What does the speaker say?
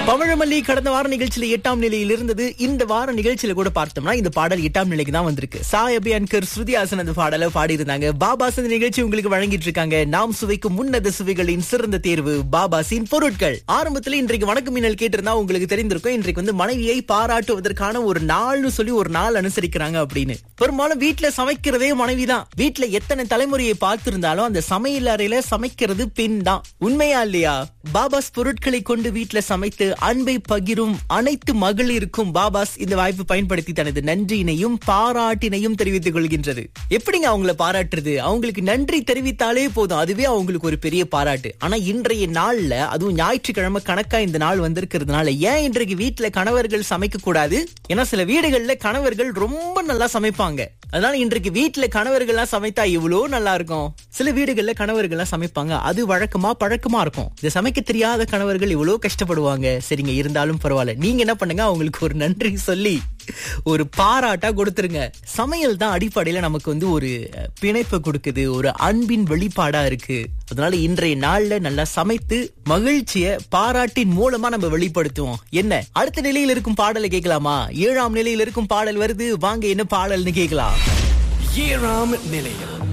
பவழமல்லி கடந்த வார நிகழ்ச்சியில எட்டாம் நிலையில் இருந்தது இந்த வார நிகழ்ச்சியில கூட பார்த்தோம்னா இந்த பாடல் எட்டாம் நிலைக்கு தான் வந்திருக்கு சாய் அபியான்கர் ஸ்ருதிஹாசன் அந்த பாடலை பாடி இருந்தாங்க பாபாஸ் இந்த நிகழ்ச்சி உங்களுக்கு வழங்கிட்டு இருக்காங்க நாம் சுவைக்கும் உன்னத சுவைகளின் சிறந்த தேர்வு பாபாசின் பொருட்கள் ஆரம்பத்துல இன்றைக்கு வணக்கம் மின்னல் கேட்டிருந்தா உங்களுக்கு தெரிந்திருக்கும் இன்றைக்கு வந்து மனைவியை பாராட்டுவதற்கான ஒரு நாள்னு சொல்லி ஒரு நாள் அனுசரிக்கிறாங்க அப்படின்னு பெரும்பாலும் வீட்டுல சமைக்கிறதே மனைவி தான் வீட்டுல எத்தனை தலைமுறையை பார்த்திருந்தாலும் அந்த சமையல் அறையில சமைக்கிறது பெண் தான் உண்மையா இல்லையா பாபாஸ் பொருட்களை கொண்டு வீட்டுல சமைத்து அன்பை பகிரும் அனைத்து மகளிருக்கும் பாபாஸ் இந்த வாய்ப்பு பயன்படுத்தி தனது நன்றியினையும் பாராட்டினையும் தெரிவித்துக் கொள்கின்றது எப்படிங்க அவங்கள பாராட்டுறது அவங்களுக்கு நன்றி தெரிவித்தாலே போதும் அதுவே அவங்களுக்கு ஒரு பெரிய பாராட்டு ஆனா இன்றைய நாள்ல அதுவும் ஞாயிற்றுக்கிழமை கணக்கா இந்த நாள் வந்திருக்கிறதுனால ஏன் இன்றைக்கு வீட்டுல கணவர்கள் சமைக்க கூடாது ஏன்னா சில வீடுகள்ல கணவர்கள் ரொம்ப நல்லா சமைப்பாங்க அதனால இன்றைக்கு வீட்டுல கணவர்கள்லாம் சமைத்தா இவ்வளோ நல்லா இருக்கும் சில வீடுகள்ல கணவர்கள்லாம் சமைப்பாங்க அது வழக்கமா பழக்கமா இருக்கும் இந்த சமைக்க தெரியாத கணவர்கள் இவ்வளவு கஷ்டப்படுவாங்க சரிங்க இருந்தாலும் பரவாயில்ல நீங்க என்ன பண்ணுங்க அவங்களுக்கு ஒரு நன்றி சொல்லி ஒரு பாராட்டா கொடுத்துருங்க சமையல் தான் அடிப்படையில நமக்கு வந்து ஒரு அஹ், பிணைப்பை கொடுக்குது ஒரு அன்பின் வெளிப்பாடா இருக்கு அதனால இன்றைய நாள்ல நல்லா சமைத்து மகிழ்ச்சிய பாராட்டின் மூலமா நம்ம வெளிப்படுத்துவோம் என்ன அடுத்த நிலையில் இருக்கும் பாடலை கேட்கலாமா ஏழாம் நிலையில் இருக்கும் பாடல் வருது வாங்க என்ன பாடல்னு கேட்கலாம் ஏழாம் நிலையம்